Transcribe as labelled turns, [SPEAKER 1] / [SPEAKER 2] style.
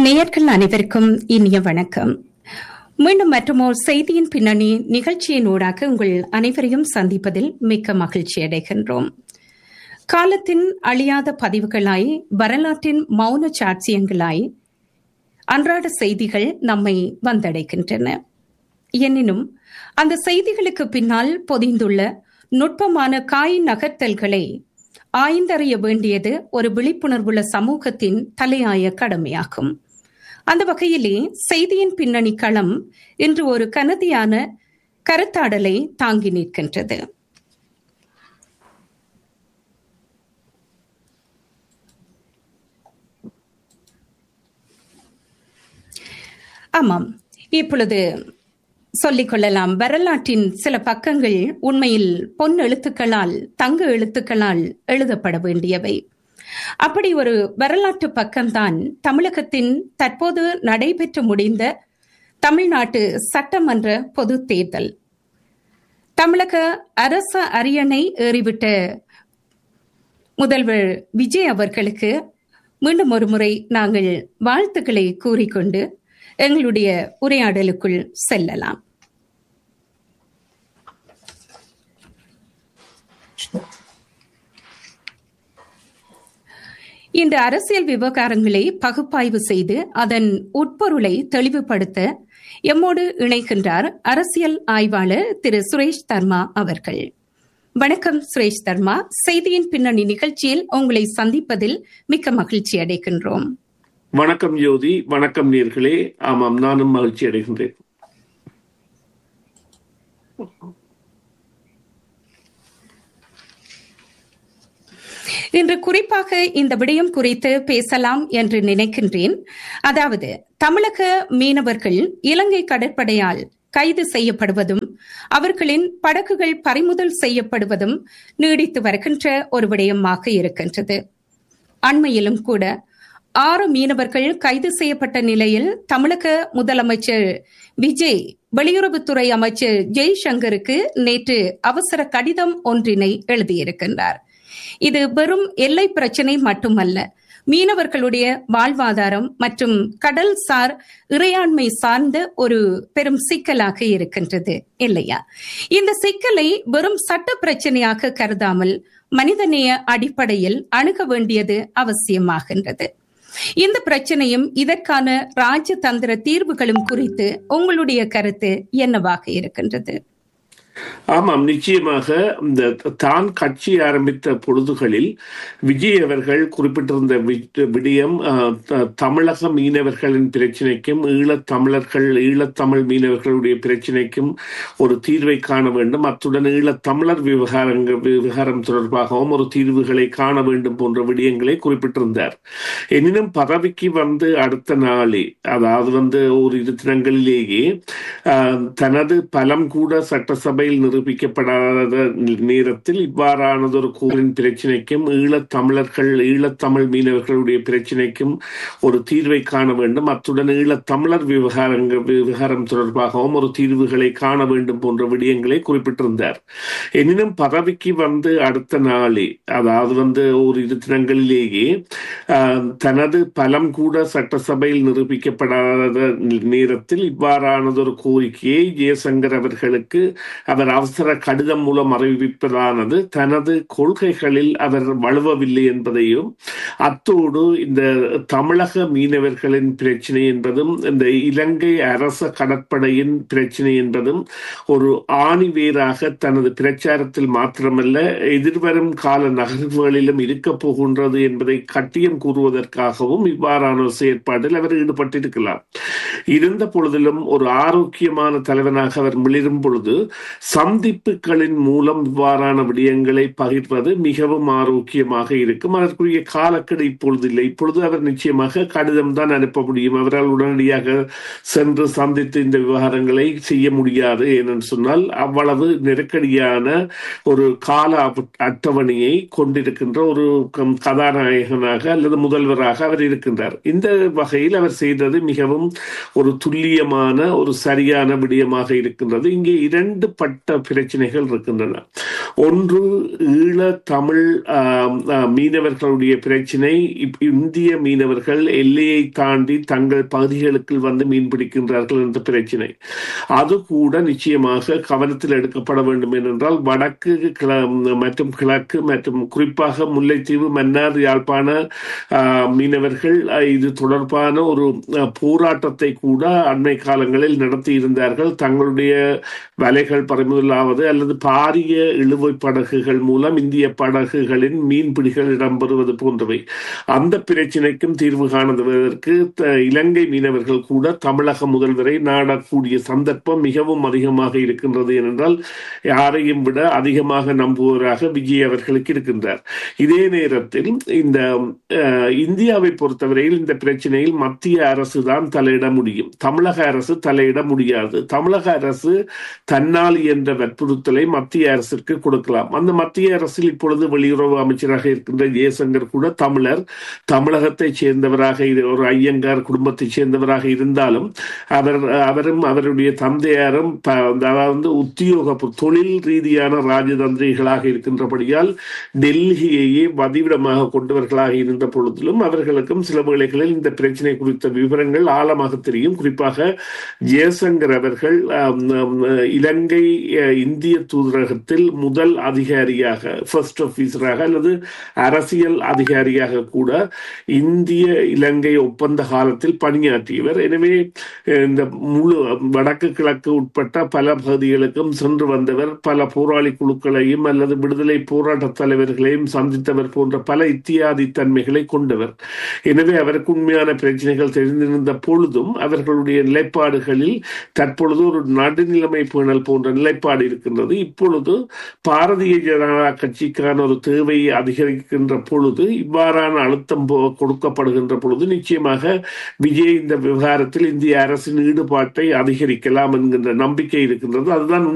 [SPEAKER 1] நேயர்கள் அனைவருக்கும் இனிய வணக்கம் மீண்டும் மற்றுமோர் செய்தியின் பின்னணி நிகழ்ச்சியின் ஊடாக உங்கள் அனைவரையும் சந்திப்பதில் மிக்க மகிழ்ச்சி அடைகின்றோம் காலத்தின் அழியாத பதிவுகளாய் வரலாற்றின் மௌன சாட்சியங்களாய் அன்றாட செய்திகள் நம்மை வந்தடைகின்றன எனினும் அந்த செய்திகளுக்கு பின்னால் பொதிந்துள்ள நுட்பமான காய் நகர்த்தல்களை ஆய்ந்தறிய வேண்டியது ஒரு விழிப்புணர்வுள்ள சமூகத்தின் தலையாய கடமையாகும் அந்த வகையிலே செய்தியின் பின்னணி களம் இன்று ஒரு கனதியான கருத்தாடலை தாங்கி நிற்கின்றது ஆமாம் இப்பொழுது சொல்லிக் கொள்ளலாம் வரலாற்றின் சில பக்கங்கள் உண்மையில் பொன் எழுத்துக்களால் தங்க எழுத்துக்களால் எழுதப்பட வேண்டியவை அப்படி ஒரு வரலாற்று பக்கம்தான் தமிழகத்தின் தற்போது நடைபெற்று முடிந்த தமிழ்நாட்டு சட்டமன்ற பொது தேர்தல் தமிழக அரச அரியணை ஏறிவிட்ட முதல்வர் விஜய் அவர்களுக்கு மீண்டும் ஒரு முறை நாங்கள் வாழ்த்துக்களை கூறிக்கொண்டு எங்களுடைய உரையாடலுக்குள் செல்லலாம் இந்த அரசியல் விவகாரங்களை பகுப்பாய்வு செய்து அதன் உட்பொருளை தெளிவுபடுத்த எம்மோடு இணைகின்றார் அரசியல் ஆய்வாளர் திரு சுரேஷ் தர்மா அவர்கள் வணக்கம் சுரேஷ் தர்மா செய்தியின் பின்னணி நிகழ்ச்சியில் உங்களை சந்திப்பதில் மிக்க மகிழ்ச்சி அடைகின்றோம்
[SPEAKER 2] வணக்கம் யோதி வணக்கம் நேர்களே ஆமாம் நானும் மகிழ்ச்சி அடைகின்றேன்
[SPEAKER 1] இன்று குறிப்பாக இந்த விடயம் குறித்து பேசலாம் என்று நினைக்கின்றேன் அதாவது தமிழக மீனவர்கள் இலங்கை கடற்படையால் கைது செய்யப்படுவதும் அவர்களின் படகுகள் பறிமுதல் செய்யப்படுவதும் நீடித்து வருகின்ற ஒரு விடயமாக இருக்கின்றது அண்மையிலும் கூட ஆறு மீனவர்கள் கைது செய்யப்பட்ட நிலையில் தமிழக முதலமைச்சர் விஜய் வெளியுறவுத்துறை அமைச்சர் ஜெய்சங்கருக்கு நேற்று அவசர கடிதம் ஒன்றினை எழுதியிருக்கின்றார் இது வெறும் எல்லை பிரச்சினை மட்டுமல்ல மீனவர்களுடைய வாழ்வாதாரம் மற்றும் கடல் சார் இறையாண்மை சார்ந்த ஒரு பெரும் சிக்கலாக இருக்கின்றது இல்லையா இந்த சிக்கலை வெறும் சட்ட பிரச்சனையாக கருதாமல் மனிதநேய அடிப்படையில் அணுக வேண்டியது அவசியமாகின்றது இந்த பிரச்சனையும் இதற்கான ராஜதந்திர தீர்வுகளும் குறித்து உங்களுடைய கருத்து என்னவாக இருக்கின்றது
[SPEAKER 2] ஆமாம் நிச்சயமாக இந்த தான் கட்சி ஆரம்பித்த பொழுதுகளில் விஜய் அவர்கள் குறிப்பிட்டிருந்த விடயம் தமிழக மீனவர்களின் பிரச்சினைக்கும் ஈழத் தமிழர்கள் ஈழத்தமிழ் மீனவர்களுடைய பிரச்சினைக்கும் ஒரு தீர்வை காண வேண்டும் அத்துடன் ஈழத் தமிழர் விவகாரங்கள் விவகாரம் தொடர்பாகவும் ஒரு தீர்வுகளை காண வேண்டும் போன்ற விடயங்களை குறிப்பிட்டிருந்தார் எனினும் பதவிக்கு வந்து அடுத்த நாளே அதாவது வந்து ஒரு இரு தினங்களிலேயே தனது பலம் கூட சட்டசபை சபையில் நிரூபிக்கப்படாத நேரத்தில் இவ்வாறானதொரு கூறின் பிரச்சினைக்கும் ஈழத் தமிழர்கள் ஈழத்தமிழ் மீனவர்களுடைய பிரச்சினைக்கும் ஒரு தீர்வை காண வேண்டும் அத்துடன் ஈழத் தமிழர் விவகாரங்கள் விவகாரம் தொடர்பாகவும் ஒரு தீர்வுகளை காண வேண்டும் போன்ற விடயங்களை குறிப்பிட்டிருந்தார் எனினும் பதவிக்கு வந்து அடுத்த நாளே அதாவது வந்து ஒரு இரு தினங்களிலேயே தனது பலம் கூட சட்டசபையில் நிரூபிக்கப்படாத நேரத்தில் இவ்வாறானதொரு கோரிக்கையை ஜெயசங்கர் அவர்களுக்கு அவர் அவசர கடிதம் மூலம் அறிவிப்பதானது தனது கொள்கைகளில் அவர் வலுவவில்லை என்பதையும் அத்தோடு இந்த தமிழக மீனவர்களின் பிரச்சனை என்பதும் இந்த இலங்கை அரச கடற்படையின் பிரச்சனை என்பதும் ஒரு ஆணிவேராக தனது பிரச்சாரத்தில் மாத்திரமல்ல எதிர்வரும் கால நகர்வுகளிலும் இருக்க போகின்றது என்பதை கட்டியம் கூறுவதற்காகவும் இவ்வாறான ஒரு செயற்பாட்டில் அவர் ஈடுபட்டிருக்கலாம் இருந்த பொழுதிலும் ஒரு ஆரோக்கியமான தலைவனாக அவர் மிளிரும் பொழுது சந்திப்புகளின் மூலம் இவ்வாறான விடயங்களை பகிர்வது மிகவும் ஆரோக்கியமாக இருக்கும் அதற்குரிய காலக்கெடு இப்பொழுது இல்லை இப்பொழுது அவர் நிச்சயமாக கடிதம் தான் அனுப்ப முடியும் அவரால் உடனடியாக சென்று சந்தித்து இந்த விவகாரங்களை செய்ய முடியாது ஏனென்று சொன்னால் அவ்வளவு நெருக்கடியான ஒரு கால அட்டவணையை கொண்டிருக்கின்ற ஒரு கதாநாயகனாக அல்லது முதல்வராக அவர் இருக்கின்றார் இந்த வகையில் அவர் செய்தது மிகவும் ஒரு துல்லியமான ஒரு சரியான விடயமாக இருக்கின்றது இங்கே இரண்டு பட்ட பிரச்சனைகள் இருக்கின்றன ஒன்று ஈழ தமிழ் ஆம், ஆ, மீனவர்களுடைய பிரச்சினை இப்- இந்திய மீனவர்கள் எல்லையை தாண்டி தங்கள் பகுதிகளுக்கு வந்து மீன் பிடிக்கின்றார்கள் என்ற பிரச்சினை அது கூட நிச்சயமாக கவனத்தில் எடுக்கப்பட வேண்டும் ஏனென்றால் வடக்கு கிழ- மற்றும் கிழக்கு மற்றும் குறிப்பாக முல்லைத்தீவு மன்னார் யாழ்ப்பாண ஆ, மீனவர்கள் ஆ, இது தொடர்பான ஒரு ஆ, போராட்டத்தை கூட அண்மை காலங்களில் நடத்தி இருந்தார்கள் தங்களுடைய வலைகள் பறிமுதலாவது அல்லது பாரிய இழுவை படகுகள் மூலம் இந்திய படகுகளின் மீன்பிடிகள் இடம்பெறுவது போன்றவை அந்த பிரச்சினைக்கும் தீர்வு காணுவதற்கு த- இலங்கை மீனவர்கள் கூட தமிழக முதல்வரை நாடக்கூடிய சந்தர்ப்பம் மிகவும் அதிகமாக இருக்கின்றது ஏனென்றால் யாரையும் விட அதிகமாக நம்புவராக விஜய் அவர்களுக்கு இருக்கின்றார் இதே நேரத்தில் இந்த அஹ், இந்தியாவை பொறுத்தவரையில் இந்த பிரச்சனையில் மத்திய அரசு தான் தலையிட முடியும் தமிழக அரசு தலையிட முடியாது தமிழக அரசு தன்னால் என்ற வற்புறுத்தலை மத்திய அரசிற்கு கொடுக்கலாம் அந்த மத்திய அரசில் இப்பொழுது வெளியுறவு அமைச்சராக இருக்கின்ற ஜெயசங்கர் கூட தமிழர் தமிழகத்தை சேர்ந்தவராக இரு- ஒரு ஐயங்கார் குடும்பத்தைச் சேர்ந்தவராக இருந்தாலும் அவர் அவரும் அவருடைய தந்தையாரும் ப- அதாவது உத்தியோக தொழில் ரீதியான ராஜதந்திரிகளாக இருக்கின்றபடியால் டெல்லியையே வதிவிடமாக கொண்டவர்களாக இருந்த பொழுதிலும் அவர்களுக்கும் சில வேளைகளில் இந்த பிரச்சனை குறித்த விவரங்கள் ஆழமாக தெரியும் குறிப்பாக ஜெயசங்கர் அவர்கள் ஆம், ஆம், இலங்கை அஹ், இந்திய தூதரகத்தில் முதல் அதிகாரியாக ஃபர்ஸ்ட் ஆபீசராக அல்லது அரசியல் அதிகாரியாக கூட இந்திய இலங்கை ஒப்பந்த காலத்தில் பணியாற்றியவர் எனவே அஹ், இந்த முழு வடக்கு கிழக்கு உட்பட்ட பல பகுதிகளுக்கும் சென்று வந்தவர் பல போராளி குழுக்களையும் அல்லது விடுதலை போராட்ட தலைவர்களையும் சந்தித்தவர் போன்ற பல இத்தியாதி தன்மைகளை கொண்டவர் எனவே அவருக்கு உண்மையான பிரச்சனைகள் தெரிந்திருந்த பொழுதும் அவர்களுடைய நிலைப்பாடுகளில் தற்பொழுது ஒரு நடுநிலைமை பேணல் போன்ற நிலைப்பாடு இருக்கின்றது இப்பொழுது பாரதிய ஜனதா கட்சிக்கான ஒரு தேவை அதிகரிக்கின்ற பொழுது இவ்வாறான அழுத்தம் போ- கொடுக்கப்படுகின்ற பொழுது நிச்சயமாக விஜய் இந்த விவகாரத்தில் இந்திய அரசின் ஈடுபாட்டை அதிகரிக்கலாம் என்கின்ற நம்பிக்கை இருக்கின்றது அதுதான்